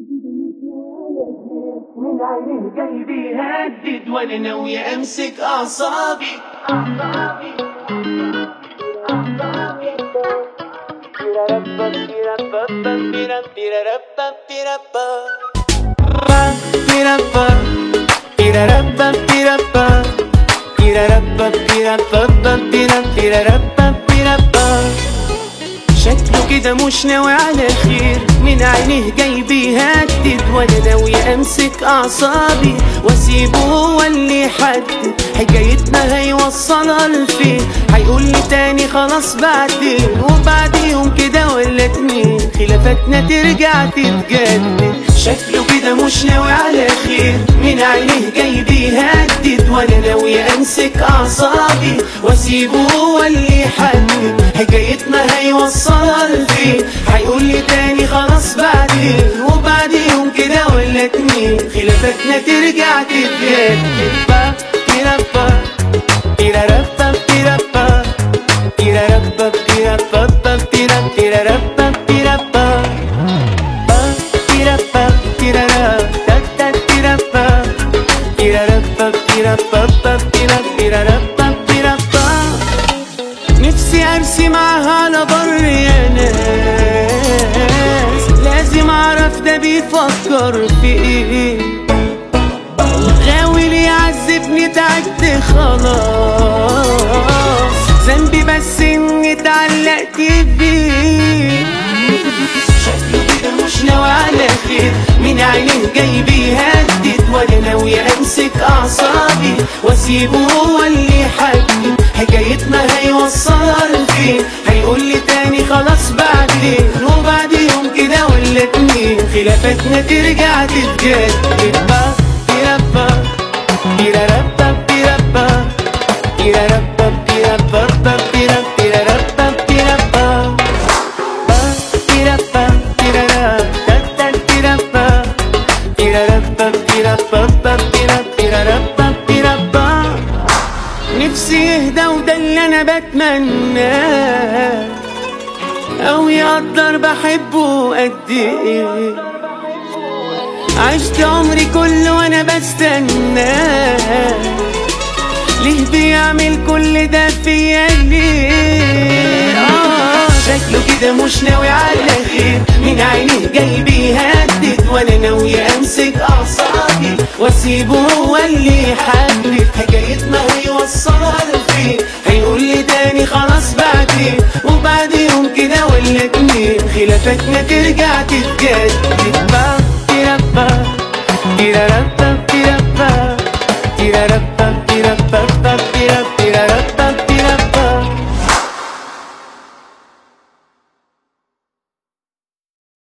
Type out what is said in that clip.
من عينيه جاي بيهدد وانا ناوي امسك اعصابي شكله كده مش ناوي على خير من عينيه جاي بيهدد وانا ناوي امسك اعصابي واسيبه هو اللي يحدد حكايتنا هيوصلها لفين هيقول لي تاني خلاص بعدين وبعد يوم كده ولا اتنين خلافاتنا ترجع تتجدد شكله كده مش ناوي على خير من عينيه جاي بيهدد وانا ناوي امسك اعصابي واسيبه هو اللي يحدد حكايتنا هيوصلها لفين هيقول لي تاني خلاص بعدين وبعد يوم كده ولا اتنين خلافاتنا ترجع تتجدد با تيرابا تيرارابا تيرابا تيرارابا تيرابا تيرا تيرارابا تيرابا با تيرابا تيرارا تا تا تيرابا تيرارابا تيرابا تيرا تيرارابا تيرابا نفسي ارسي معاها على بر يا ناس لازم اعرف ده بيفكر في ايه غاوي لي يعذبني تعبت خلاص ذنبي بس اني اتعلقت بيه شكله كده مش ناوي على خير من عينيه جاي بيهدد وانا ناوي امسك اعصابي واسيبه هو اللي يحدد حكايتنا هيوصلها لفين هيقول لي تاني خلاص بعدين وبعد يوم كده ولا اتنين خلافاتنا ترجع تتجدد با تيرابا تيرارابا تيرابا تيرارابا تيرابا تيرا تيرارابا تيرابا نفسي يهدى وده اللي انا بتمناه او يقدر بحبه قد ايه عشت عمري كله وانا بستناه ليه بيعمل كل ده فيا ليه آه شكله كده مش ناوي على خير من عينيه جاي بيهدد وانا ناوي امسك اعصابي واسيبه هو اللي يحدد حكايتنا هيوصلها لفين هيقول لي تاني خلاص بعدين وبعد يوم كده ولا اتنين خلافاتنا ترجع تتجدد با تيرابا تيرارابا تيرابا تيرارابا تيرابا تيرا تيرارابا